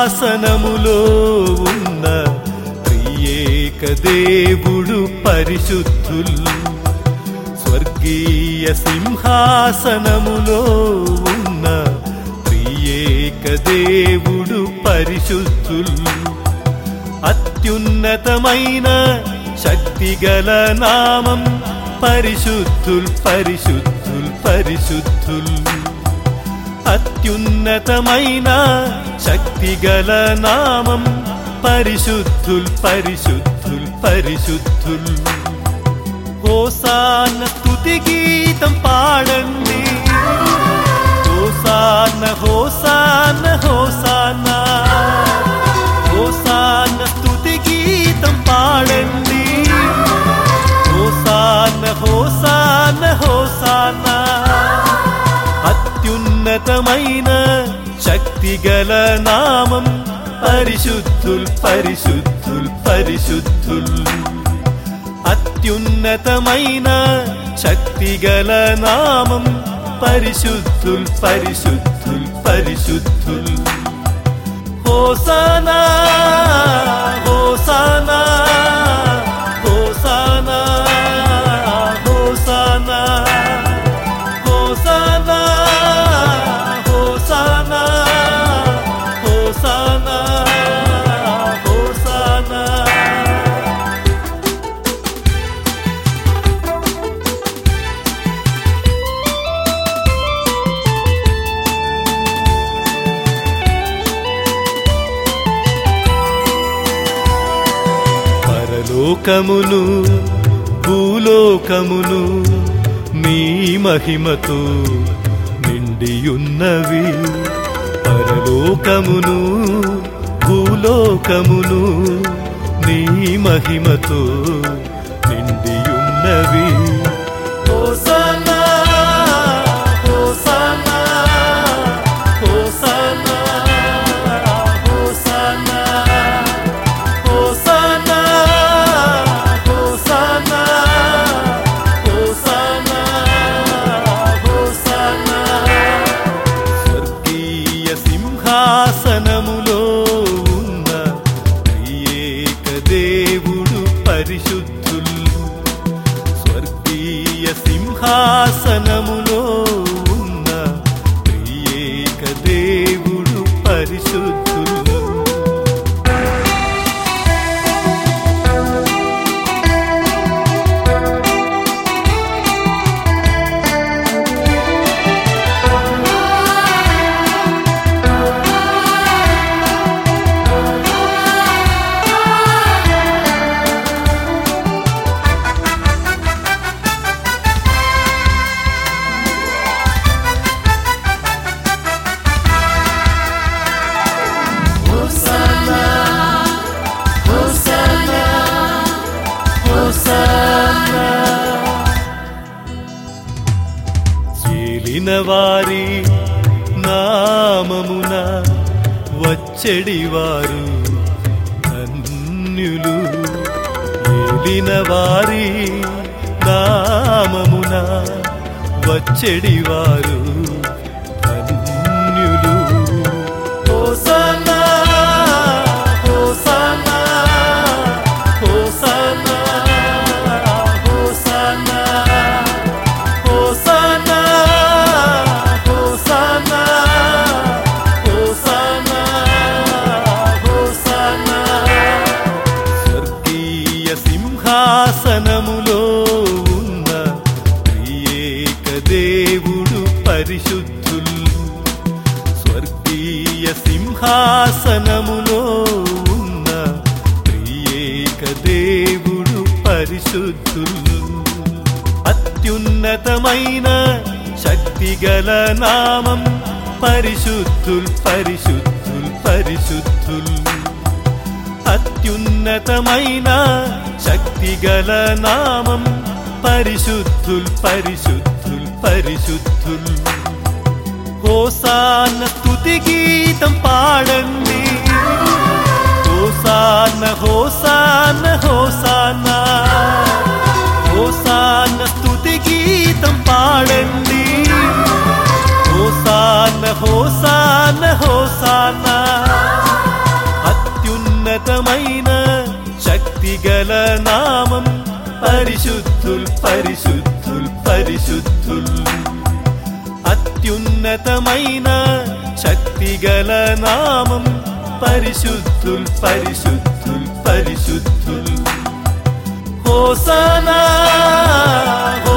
సింహాసనములో ఉన్న త్రియేక దేవుడు పరిశుద్ధుల్ స్వర్గీయ సింహాసనములో ఉన్న త్రియేక దేవుడు పరిశుద్ధుల్ అత్యున్నతమైన శక్తిగల నామం పరిశుద్ధుల్ పరిశుద్ధుల్ పరిశుద్ధుల్ అత్యున్నతమైన శక్తిగల నామం పరిశుద్ధుల్ పరిశుద్ధుల్ పరిశుద్ధుల్ హోసాన స్తుతి గీతం పాడండి హోసాన హోసాన హోసాన హోసాన స్తుతి గీతం పాడండి హోసాన హోసాన హోసాన అత్యున్నతమైన శక్తిగల నామం పరిశుద్ధుల్ పరిశుద్ధుల్ పరిశుద్ధుల్ అత్యున్నతమైన శక్తిగల నామం పరిశుద్ధుల్ పరిశుద్ధుల్ పరిశుద్ధుల్ హోసానా హోసానా హోసానా హోసానా హోసానా హోసానా హోసానా హోసానా పరలోకమును భూలోకమును నీ మహిమతో నిండియున్నవి పరలోకమును భూలోకమును నీ మహిమతో నిండియున్నవి హోసన్నా హోసన్నా హోసన్నా హోసన్నా హోసన్నా హోసన్నా హోసన్నా హోసన్నా స్వర్గీయ సింహాసనములో ఉన్న త్రియేక దేవుడు పరిశుద్ధుల్ స్వర్గీయ సింహాసనములో ఉన్న త్రియేక దేవుడు పరిశుద్ధుల్ చేలిన వారి నామమున వచ్చెడివారు ధన్యులు ఏలిన వారి నామమున వచ్చెడివారు ధన్యులు హోసన్నా హోసన్నా హోసన్నా హోసన్నా హోసన్నా హోసన్నా హోసన్నా హోసన్నా స్వర్గీయ సింహాసనములో ఉన్న త్రియేక దేవుడు పరిశుద్ధుల్ స్వర్గీయ సింహాసనములో ఉన్న త్రియేక దేవుడు పరిశుద్ధుల్ అత్యున్నతమైన శక్తిగల నామం పరిశుద్ధుల్ పరిశుద్ధుల్ పరిశుద్ధుల్ అత్యున్నతమైన శక్తిగల నామం పరిశుద్ధుల్ పరిశుద్ధుల్ పరిశుద్ధుల్ హోసాన స్తుతి గీతం పాడండి హోసాన హోసాన హోసాన హోసాన స్తుతి గీతం పాడండి హోసాన హోసాన హోసాన అత్యున్నతమైన శక్తిగల నామం పరిశుద్ధుల్ పరిశుద్ధుల్ పరిశుద్ధుల్ అత్యున్నతమైన శక్తిగల నామం పరిశుద్ధుల్ పరిశుద్ధుల్ పరిశుద్ధుల్ హోసానా